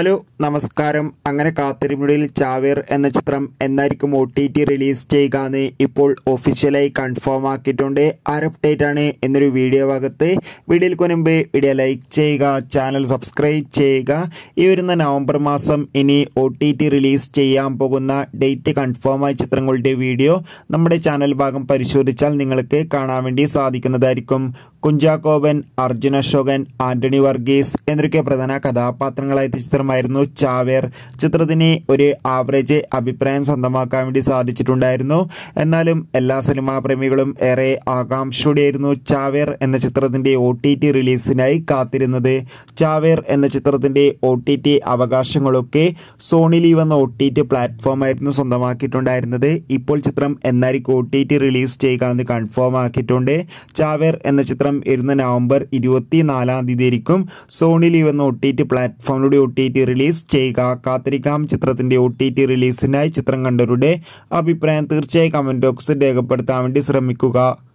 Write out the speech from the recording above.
hello നമസ്കാരം അങ്ങനെ കാത്തിരിമുടിയിൽ ചാവേർ എന്ന ചിത്രം എന്നായിരിക്കും ഒ ടി ടി റിലീസ് ചെയ്യുക എന്ന് ഇപ്പോൾ ഒഫീഷ്യലായി കൺഫേം ആക്കിയിട്ടുണ്ട് ആര് അപ്ഡേറ്റ് ആണ് എന്നൊരു വീഡിയോ ഭാഗത്ത് വീഡിയോയിൽ മുൻപ് വീഡിയോ ലൈക്ക് ചെയ്യുക ചാനൽ സബ്സ്ക്രൈബ് ചെയ്യുക ഈ വരുന്ന നവംബർ മാസം ഇനി ഒ ടി ടി റിലീസ് ചെയ്യാൻ പോകുന്ന ഡേറ്റ് കൺഫേം ആയ ചിത്രങ്ങളുടെ വീഡിയോ നമ്മുടെ ചാനൽ ഭാഗം പരിശോധിച്ചാൽ നിങ്ങൾക്ക് കാണാൻ വേണ്ടി സാധിക്കുന്നതായിരിക്കും കുഞ്ചാക്കോബൻ അർജുൻ അശോകൻ ആന്റണി വർഗീസ് എന്നൊക്കെ പ്രധാന കഥാപാത്രങ്ങളായ ചിത്രമായിരുന്നു ചാവേർ ചിത്രത്തിന് ഒരു ആവറേജ് അഭിപ്രായം സ്വന്തമാക്കാൻ വേണ്ടി സാധിച്ചിട്ടുണ്ടായിരുന്നു എന്നാലും എല്ലാ സിനിമാ പ്രേമികളും ഏറെ ആകാംക്ഷയോടെയായിരുന്നു ചാവേർ എന്ന ചിത്രത്തിന്റെ ഒ ടി ടി റിലീസിനായി കാത്തിരുന്നത് ചാവേർ എന്ന ചിത്രത്തിന്റെ ഒ ടി ടി അവകാശങ്ങളൊക്കെ സോണി ലീവ് എന്ന ഒ ടി ടി പ്ലാറ്റ്ഫോമായിരുന്നു സ്വന്തമാക്കിയിട്ടുണ്ടായിരുന്നത് ഇപ്പോൾ ചിത്രം എന്നായിരിക്കും ഒ ടി ടി റിലീസ് ചെയ്യുക എന്ന് കൺഫേം ആക്കിയിട്ടുണ്ട് ചാവേർ എന്ന ചിത്രം ഇരുന്ന നവംബർ ഇരുപത്തിനാലാം തീയതി ആയിരിക്കും സോണി ലീവ് എന്ന ഒ ടി ടി പ്ലാറ്റ്ഫോമിലൂടെ ഒ ടി ടി റിലീസ് ചെയ്യുക കാത്തിരിക്കാം ചിത്രത്തിന്റെ ഒ ടി ടി റിലീസിനായി ചിത്രം കണ്ടവരുടെ അഭിപ്രായം തീർച്ചയായും കമന്റ് ബോക്സിൽ രേഖപ്പെടുത്താൻ വേണ്ടി ശ്രമിക്കുക